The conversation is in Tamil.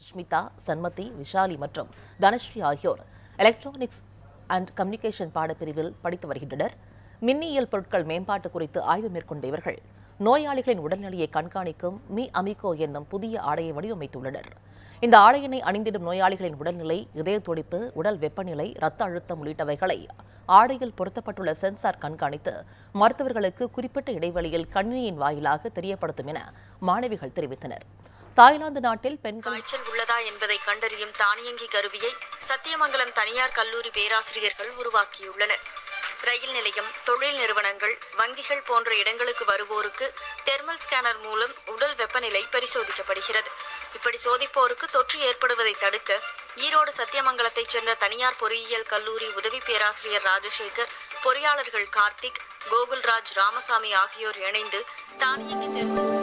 ஸ்மிதா சன்மதி விஷாலி மற்றும் தனஸ்ரீ ஆகியோர் எலக்ட்ரானிக்ஸ் அண்ட் கம்யூனிகேஷன் பாடப்பிரிவில் படித்து வருகின்றனர் மின்னியல் பொருட்கள் மேம்பாட்டு குறித்து ஆய்வு மேற்கொண்ட இவர்கள் நோயாளிகளின் உடல்நிலையை கண்காணிக்கும் மீ அமிகோ என்னும் புதிய ஆடையை வடிவமைத்துள்ளனர் இந்த ஆடையினை அணிந்திடும் நோயாளிகளின் உடல்நிலை இதய துடிப்பு உடல் வெப்பநிலை இரத்த அழுத்தம் உள்ளிட்டவைகளை ஆடையில் பொருத்தப்பட்டுள்ள சென்சார் கண்காணித்து மருத்துவர்களுக்கு குறிப்பிட்ட இடைவெளியில் கணினியின் வாயிலாக தெரியப்படுத்தும் என மாணவிகள் தெரிவித்தனர் தாய்லாந்து நாட்டில் பெண்கள் காய்ச்சல் உள்ளதா என்பதை கண்டறியும் தானியங்கி கருவியை சத்தியமங்கலம் தனியார் கல்லூரி பேராசிரியர்கள் உருவாக்கியுள்ளனர் ரயில் நிலையம் தொழில் நிறுவனங்கள் வங்கிகள் போன்ற இடங்களுக்கு வருவோருக்கு தெர்மல் ஸ்கேனர் மூலம் உடல் வெப்பநிலை பரிசோதிக்கப்படுகிறது இப்படி சோதிப்போருக்கு தொற்று ஏற்படுவதை தடுக்க ஈரோடு சத்தியமங்கலத்தைச் சேர்ந்த தனியார் பொறியியல் கல்லூரி உதவி பேராசிரியர் ராஜசேகர் பொறியாளர்கள் கார்த்திக் கோகுல்ராஜ் ராமசாமி ஆகியோர் இணைந்து தானியங்கி தெர்மல்